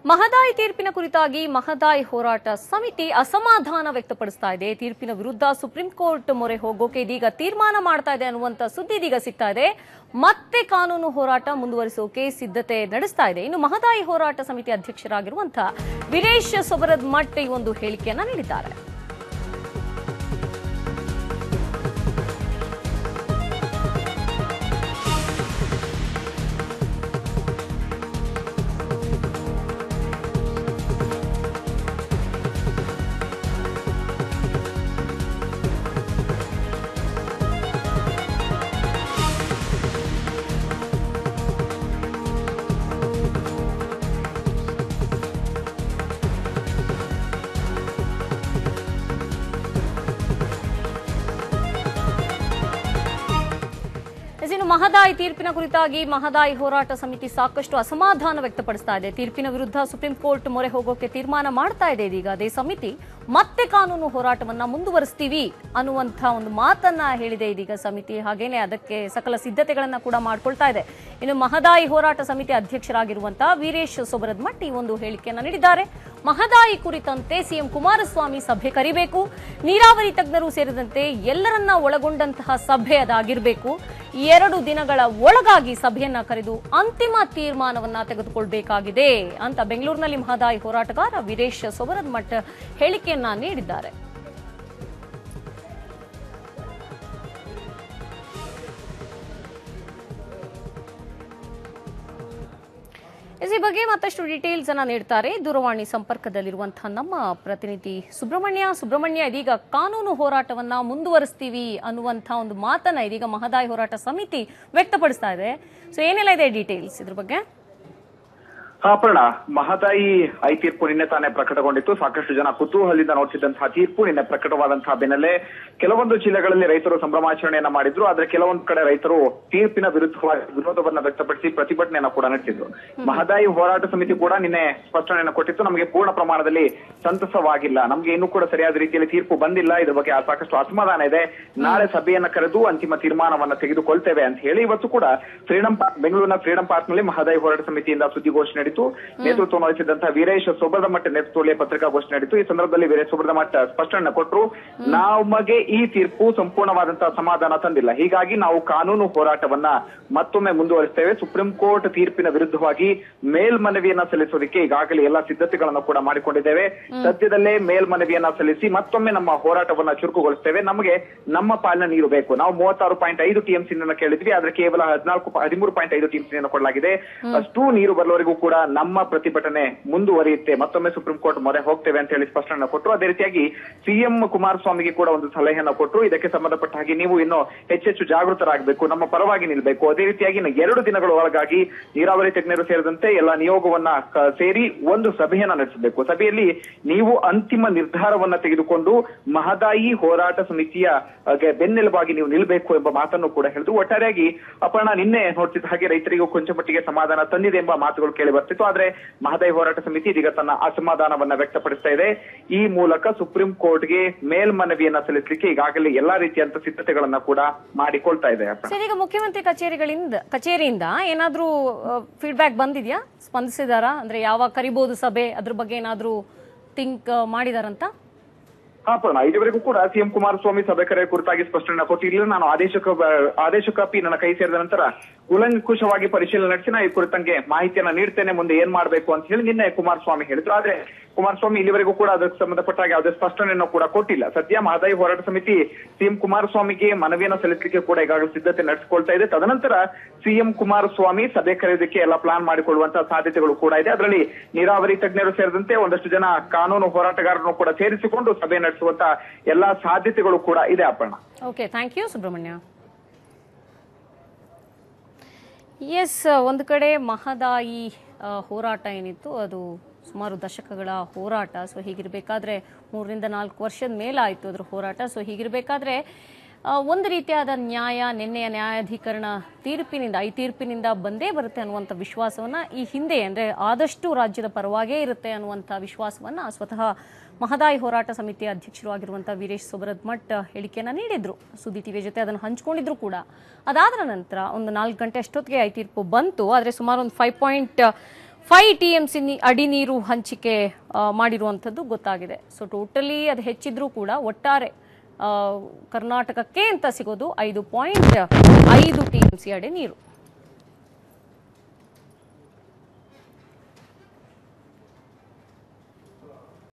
ಮಹದಾಯಿ ತೀರ್ಪಿನ ಕುರಿತಾಗಿ ಮಹದಾಯಿ ಹೋರಾಟ ಸಮಿತಿ ಅಸಮಾಧಾನ ವ್ಯಕ್ತಪಡಿಸ್ತಾ ಇದೆ ತೀರ್ಪಿನ ವಿರುದ್ಧ ಸುಪ್ರೀಂ ಕೋರ್ಟ್ ಮೊರೆ ಹೋಗೋಕೆ ಇದೀಗ ತೀರ್ಮಾನ ಮಾಡ್ತಾ ಇದೆ ಅನ್ನುವಂತ ಸುದ್ದಿ ಇದೀಗ ಸಿಗ್ತಾ ಇದೆ ಮತ್ತೆ ಕಾನೂನು ಹೋರಾಟ ಮುಂದುವರಿಸೋಕೆ ಸಿದ್ಧತೆ ನಡೆಸ್ತಾ ಇದೆ ಇನ್ನು ಮಹದಾಯಿ ಹೋರಾಟ ಸಮಿತಿ ಅಧ್ಯಕ್ಷರಾಗಿರುವಂತಹ ವೀರೇಶ್ ಸೊಬರದ್ ಮಠ್ ಈ ಒಂದು ಹೇಳಿಕೆಯನ್ನ ನೀಡಿದ್ದಾರೆ ಎಸ್, ಇನ್ನು ಮಹದಾಯಿ ತೀರ್ಪಿನ ಕುರಿತಾಗಿ ಮಹದಾಯಿ ಹೋರಾಟ ಸಮಿತಿ ಸಾಕಷ್ಟು ಅಸಮಾಧಾನ ವ್ಯಕ್ತಪಡಿಸ್ತಾ ಇದೆ ತೀರ್ಪಿನ ವಿರುದ್ಧ ಸುಪ್ರೀಂ ಕೋರ್ಟ್ ಮೊರೆ ಹೋಗೋಕೆ ತೀರ್ಮಾನ ಮಾಡ್ತಾ ಇದೆ ಇದೀಗ ಅದೇ ಸಮಿತಿ ಮತ್ತೆ ಕಾನೂನು ಹೋರಾಟವನ್ನ ಮುಂದುವರಿಸ್ತೀವಿ ಅನ್ನುವಂಥ ಒಂದು ಮಾತನ್ನ ಹೇಳಿದೆ ಇದೀಗ ಸಮಿತಿ ಹಾಗೇನೆ ಅದಕ್ಕೆ ಸಕಲ ಸಿದ್ಧತೆಗಳನ್ನ ಕೂಡ ಮಾಡ್ಕೊಳ್ತಾ ಇದೆ ಇನ್ನು ಮಹದಾಯಿ ಹೋರಾಟ ಸಮಿತಿ ಅಧ್ಯಕ್ಷರಾಗಿರುವಂತಹ ವೀರೇಶ್ ಸೊಬರದ್ ಮಠ್ ಈ ಒಂದು ಹೇಳಿಕೆಯನ್ನ ನೀಡಿದ್ದಾರೆ ಮಹದಾಯಿ ಕುರಿತಂತೆ ಸಿಎಂ ಕುಮಾರಸ್ವಾಮಿ ಸಭೆ ಕರಿಬೇಕು ನೀರಾವರಿ ತಜ್ಞರು ಸೇರಿದಂತೆ ಎಲ್ಲರನ್ನ ಒಳಗೊಂಡಂತಹ ಸಭೆ ಅದಾಗಿರಬೇಕು ಎರಡು ದಿನಗಳ ಒಳಗಾಗಿ ಸಭೆಯನ್ನ ಕರೆದು ಅಂತಿಮ ತೀರ್ಮಾನವನ್ನ ತೆಗೆದುಕೊಳ್ಬೇಕಾಗಿದೆ ಅಂತ ಬೆಂಗಳೂರಿನಲ್ಲಿ ಮಹದಾಯಿ ಹೋರಾಟಗಾರ ವೀರೇಶ್ ಸೊಬರದ್ ಮಠ್ ಹೇಳಿಕೆಯನ್ನ ನೀಡಿದ್ದಾರೆ ಎಸ್ ಈ ಬಗ್ಗೆ ಮತ್ತಷ್ಟು ಡೀಟೇಲ್ಸ್ ಅನ್ನ ನೀಡ್ತಾರೆ ದೂರವಾಣಿ ಸಂಪರ್ಕದಲ್ಲಿರುವಂತಹ ನಮ್ಮ ಪ್ರತಿನಿಧಿ ಸುಬ್ರಹ್ಮಣ್ಯ ಸುಬ್ರಹ್ಮಣ್ಯ ಇದೀಗ ಕಾನೂನು ಹೋರಾಟವನ್ನ ಮುಂದುವರಿಸ್ತೀವಿ ಅನ್ನುವಂಥ ಒಂದು ಮಾತನ್ನ ಇದೀಗ ಮಹದಾಯಿ ಹೋರಾಟ ಸಮಿತಿ ವ್ಯಕ್ತಪಡಿಸ್ತಾ ಇದೆ ಸೊ ಏನೆಲ್ಲ ಇದೆ ಡೀಟೇಲ್ಸ್ ಇದ್ರ ಬಗ್ಗೆ ಹಾ, ಅಪರ್ಣ ಮಹದಾಯಿ ಐ ತೀರ್ಪು ನಿನ್ನೆ ತಾನೇ ಪ್ರಕಟಗೊಂಡಿತ್ತು ಸಾಕಷ್ಟು ಜನ ಕುತೂಹಲದಿಂದ ನೋಡ್ತಿದ್ದಂತಹ ತೀರ್ಪು ನಿನ್ನೆ ಪ್ರಕಟವಾದಂತಹ ಬೆನ್ನಲ್ಲೇ ಕೆಲವೊಂದು ಜಿಲ್ಲೆಗಳಲ್ಲಿ ರೈತರು ಸಂಭ್ರಮಾಚರಣೆಯನ್ನ ಮಾಡಿದ್ರು ಆದ್ರೆ ಕೆಲವೊಂದು ಕಡೆ ರೈತರು ತೀರ್ಪಿನ ವಿರುದ್ಧವಾಗಿ ವಿರೋಧವನ್ನ ವ್ಯಕ್ತಪಡಿಸಿ ಪ್ರತಿಭಟನೆಯನ್ನ ಕೂಡ ನಡೆಸಿದ್ರು ಮಹದಾಯಿ ಹೋರಾಟ ಸಮಿತಿ ಕೂಡ ನಿನ್ನೆ ಸ್ಪಷ್ಟನೆಯನ್ನ ಕೊಟ್ಟಿತ್ತು ನಮಗೆ ಪೂರ್ಣ ಪ್ರಮಾಣದಲ್ಲಿ ಸಂತಸವಾಗಿಲ್ಲ ನಮ್ಗೆ ಇನ್ನೂ ಕೂಡ ಸರಿಯಾದ ರೀತಿಯಲ್ಲಿ ತೀರ್ಪು ಬಂದಿಲ್ಲ ಇದ್ರ ಬಗ್ಗೆ ಸಾಕಷ್ಟು ಅಸಮಾಧಾನ ಇದೆ ನಾಳೆ ಸಭೆಯನ್ನ ಕರೆದು ಅಂತಿಮ ತೀರ್ಮಾನವನ್ನ ತೆಗೆದುಕೊಳ್ತೇವೆ ಅಂತ ಹೇಳಿ ಇವತ್ತು ಕೂಡ ಫ್ರೀಡಂ ಪಾರ್ಕ್ ಬೆಂಗಳೂರಿನ ಫ್ರೀಡಂ ಪಾರ್ಕ್ ನಲ್ಲಿ ಮಹದಾಯಿ ಹೋರಾಟ ಸಮಿತಿಯಿಂದ ಸುದ್ದಿಗೋಷ್ಠಿ ನಡೀತು ನೇತೃತ್ವ ವಹಿಸಿದಂತಹ ವೀರೇಶ್ ಸೊಬರದ ಮಠ ನೇತೃತ್ವದಲ್ಲಿ ಪತ್ರಿಕಾಗೋಷ್ಠಿ ನಡೀತು ಈ ಸಂದರ್ಭದಲ್ಲಿ ವೀರೇಶ್ ಸೊಬರದ ಮಠ ಸ್ಪಷ್ಟನೆ ಕೊಟ್ಟರು ನಮಗೆ ಈ ತೀರ್ಪು ಸಂಪೂರ್ಣವಾದಂತಹ ಸಮಾಧಾನ ತಂದಿಲ್ಲ ಹೀಗಾಗಿ ನಾವು ಕಾನೂನು ಹೋರಾಟವನ್ನ ಮತ್ತೊಮ್ಮೆ ಮುಂದುವರಿಸ್ತೇವೆ ಸುಪ್ರೀಂ ಕೋರ್ಟ್ ತೀರ್ಪಿನ ವಿರುದ್ಧವಾಗಿ ಮೇಲ್ಮನವಿಯನ್ನ ಸಲ್ಲಿಸೋದಕ್ಕೆ ಈಗಾಗಲೇ ಎಲ್ಲಾ ಸಿದ್ಧತೆಗಳನ್ನು ಕೂಡ ಮಾಡಿಕೊಂಡಿದ್ದೇವೆ ಸದ್ಯದಲ್ಲೇ ಮೇಲ್ಮನವಿಯನ್ನ ಸಲ್ಲಿಸಿ ಮತ್ತೊಮ್ಮೆ ನಮ್ಮ ಹೋರಾಟವನ್ನ ಚುರುಕುಗೊಳಿಸ್ತೇವೆ ನಮಗೆ ನಮ್ಮ ಪಾಲಿನ ನೀರು ಬೇಕು ನಾವು ಮೂವತ್ತಾರು ಪಾಯಿಂಟ್ ಐದು ಟಿಎಂಸಿ ಕೇಳಿದ್ವಿ ಆದ್ರೆ ಕೇವಲ ಹದಿನಾಲ್ಕು ಹದಿಮೂರು ಪಾಯಿಂಟ್ ಐದು ಟಿಎಂಸಿ ಕೊಡಲಾಗಿದೆ ಅಷ್ಟು ನೀರು ಬರುವವರೆಗೂ ಕೂಡ ನಮ್ಮ ಪ್ರತಿಭಟನೆ ಮುಂದುವರಿಯುತ್ತೆ ಮತ್ತೊಮ್ಮೆ ಸುಪ್ರೀಂ ಕೋರ್ಟ್ ಮೊರೆ ಹೋಗ್ತೇವೆ ಅಂತ ಹೇಳಿ ಸ್ಪಷ್ಟನೆ ಕೊಟ್ಟರು ಅದೇ ರೀತಿಯಾಗಿ ಸಿಎಂ ಕುಮಾರಸ್ವಾಮಿಗೆ ಕೂಡ ಒಂದು ಸಲಹೆಯನ್ನ ಕೊಟ್ಟರು ಇದಕ್ಕೆ ಸಂಬಂಧಪಟ್ಟ ಹಾಗೆ ನೀವು ಇನ್ನು ಹೆಚ್ಚೆಚ್ಚು ಜಾಗೃತರಾಗಬೇಕು ನಮ್ಮ ಪರವಾಗಿ ನಿಲ್ಬೇಕು ಅದೇ ರೀತಿಯಾಗಿ ಇನ್ನು ಎರಡು ದಿನಗಳ ಒಳಗಾಗಿ ನೀರಾವರಿ ತಜ್ಞರು ಸೇರಿದಂತೆ ಎಲ್ಲ ನಿಯೋಗವನ್ನ ಕ- ಸೇರಿ ಒಂದು ಸಭೆಯನ್ನ ನಡೆಸಬೇಕು ಸಭೆಯಲ್ಲಿ ನೀವು ಅಂತಿಮ ನಿರ್ಧಾರವನ್ನ ತೆಗೆದುಕೊಂಡು ಮಹದಾಯಿ ಹೋರಾಟ ಸಮಿತಿಯ ಆ, ಗೆ ಬೆನ್ನೆಲುಬಾಗಿ ನೀವು ನಿಲ್ಬೇಕು ಎಂಬ ಮಾತನ್ನು ಕೂಡ ಹೇಳಿದ್ರು ಒಟ್ಟಾರೆಯಾಗಿ ಅಪರ್ಣ ನಿನ್ನೆ ನೋಡ್ತಿದ್ದ ಹಾಗೆ ರೈತರಿಗೂ ಕೊಂಚ ಮಟ್ಟಿಗೆ ಸಮಾಧಾನ ತಂದಿದೆ ಎಂಬ ಮಾತುಗಳು ಕೇಳಿ ಬರ್ತಿತ್ತು ಆದ್ರೆ ಮಹದಾಯಿ ಹೋರಾಟ ಸಮಿತಿ ಇದೀಗ ತನ್ನ ಅಸಮಾಧಾನವನ್ನ ವ್ಯಕ್ತಪಡಿಸ್ತಾ ಇದೆ ಈ ಮೂಲಕ ಸುಪ್ರೀಂ ಕೋರ್ಟ್ಗೆ ಮೇಲ್ಮನವಿಯನ್ನ ಸಲ್ಲಿಸಲಿಕ್ಕೆ ಈಗಾಗಲೇ ಎಲ್ಲಾ ರೀತಿಯಂತ ಸಿದ್ಧತೆಗಳನ್ನ ಕೂಡ ಮಾಡಿಕೊಳ್ತಾ ಇದೆ ಅಪರ್ಣ. ಸರ್ ಈಗ ಮುಖ್ಯಮಂತ್ರಿ ಕಚೇರಿಗಳಿಂದ ಕಚೇರಿಯಿಂದ ಏನಾದ್ರೂ ಫೀಡ್ಬ್ಯಾಕ್ ಬಂದಿದ್ಯಾ ಸ್ಪಂದಿಸಿದಾರಾ ಅಂದ್ರೆ ಯಾವಾಗ ಕರಿಬಹುದು ಸಭೆ ಅದ್ರ ಬಗ್ಗೆ ಏನಾದ್ರೂ ಥಿಂಕ್ ಮಾಡಿದಾರಂತ ಹಾ ಪೂರ್ಣ ಇದುವರೆಗೂ ಕೂಡ ಸಿಎಂ ಕುಮಾರಸ್ವಾಮಿ ಸಭೆ ಕರೆ ಕುರಿತಾಗಿ ಸ್ಪಷ್ಟನೆ ಕೊಟ್ಟಿಲ್ಲ ನಾನು ಆದೇಶಕ ಆದೇಶ ಕಾಪಿ ನನ್ನ ಕೈ ಸೇರಿದ ನಂತರ ಕೂಲಂಕುಷವಾಗಿ ಪರಿಶೀಲನೆ ನಡೆಸಿ ನಾ ಈ ಕುರಿತಂಗೆ ಮಾಹಿತಿಯನ್ನ ನೀಡ್ತೇನೆ ಮುಂದೆ ಏನ್ ಮಾಡ್ಬೇಕು ಅಂತ ಹೇಳಿ ನಿನ್ನೆ ಕುಮಾರಸ್ವಾಮಿ ಹೇಳಿದ್ರು ಆದ್ರೆ ಕುಮಾರಸ್ವಾಮಿ ಇಲ್ಲಿವರೆಗೂ ಕೂಡ ಅದಕ್ಕೆ ಸಂಬಂಧಪಟ್ಟ ಹಾಗೆ ಯಾವುದೇ ಸ್ಪಷ್ಟನೆಯನ್ನು ಕೂಡ ಕೊಟ್ಟಿಲ್ಲ ಸದ್ಯ ಮಹದಾಯಿ ಹೋರಾಟ ಸಮಿತಿ ಸಿಎಂ ಕುಮಾರಸ್ವಾಮಿಗೆ ಮನವಿಯನ್ನ ಸಲ್ಲಿಸಲಿಕ್ಕೆ ಕೂಡ ಈಗಾಗಲೇ ಸಿದ್ಧತೆ ನಡೆಸಿಕೊಳ್ತಾ ಇದೆ ತದನಂತರ ಸಿಎಂ ಕುಮಾರಸ್ವಾಮಿ ಸಭೆ ಕರೆಯೋದಕ್ಕೆ ಎಲ್ಲ ಪ್ಲಾನ್ ಮಾಡಿಕೊಳ್ಳುವಂತಹ ಸಾಧ್ಯತೆಗಳು ಕೂಡ ಇದೆ ಅದರಲ್ಲಿ ನೀರಾವರಿ ತಜ್ಞರು ಸೇರಿದಂತೆ ಒಂದಷ್ಟು ಜನ ಕಾನೂನು ಹೋರಾಟಗಾರರನ್ನು ಕೂಡ ಸೇರಿಸಿಕೊಂಡು ಸಭೆ ನಡೆಸುವಂತ ಎಲ್ಲಾ ಸಾಧ್ಯತೆಗಳು ಕೂಡ ಇದೆ Appanna okay thank you Subrahmanya yes ಒಂದು ಕಡೆ ಮಹದಾಯಿ ಆ, ಹೋರಾಟ ಏನಿತ್ತು ಅದು ಸುಮಾರು ದಶಕಗಳ ಹೋರಾಟ ಸೊ ಹೀಗಿರಬೇಕಾದ್ರೆ ಮೂರರಿಂದ ನಾಲ್ಕು ವರ್ಷದ ಮೇಲಾಯಿತು ಅದ್ರ ಹೋರಾಟ ಸೊ ಹೀಗಿರಬೇಕಾದ್ರೆ ಆ, ಒಂದು ರೀತಿಯಾದ ನ್ಯಾಯ ನಿನ್ನೆಯ ನ್ಯಾಯಾಧೀಕರಣ ತೀರ್ಪಿನಿಂದ ಈ ತೀರ್ಪಿನಿಂದ ಬಂದೇ ಬರುತ್ತೆ ಅನ್ನುವಂಥ ವಿಶ್ವಾಸವನ್ನ ಈ ಹಿಂದೆ ಅಂದ್ರೆ ಆದಷ್ಟು ರಾಜ್ಯದ ಪರವಾಗೇ ಇರುತ್ತೆ ಅನ್ನುವಂಥ ವಿಶ್ವಾಸವನ್ನ ಸ್ವತಃ ಮಹದಾಯಿ ಹೋರಾಟ ಸಮಿತಿಯ ಅಧ್ಯಕ್ಷರು ಆಗಿರುವಂಥ ವೀರೇಶ್ ಸೊಬರದ್ ಮಠ್ ಹೇಳಿಕೆಯನ್ನ ನೀಡಿದ್ರು ಸುದ್ದಿ ಟಿವಿಯ ಜೊತೆ ಅದನ್ನು ಹಂಚ್ಕೊಂಡಿದ್ರು ಕೂಡ ಅದಾದ ನಂತರ ಒಂದು ನಾಲ್ಕು ಗಂಟೆ ಅಷ್ಟೊತ್ತಿಗೆ ಈ ತೀರ್ಪು ಬಂತು ಆದರೆ ಸುಮಾರು ಒಂದು five point five T M C ಅಡಿ ನೀರು ಹಂಚಿಕೆ ಆ, ಮಾಡಿರುವಂಥದ್ದು ಗೊತ್ತಾಗಿದೆ ಸೊ ಟೋಟಲಿ ಅದು ಹೆಚ್ಚಿದ್ರೂ ಕೂಡ ಒಟ್ಟಾರೆ ಆ, ಕರ್ನಾಟಕಕ್ಕೆ ಅಂತ ಸಿಗೋದು ಐದು ಪಾಯಿಂಟ್ ಐದು ಟಿ ಎಂ ಸಿ ಅಡಿ ನೀರು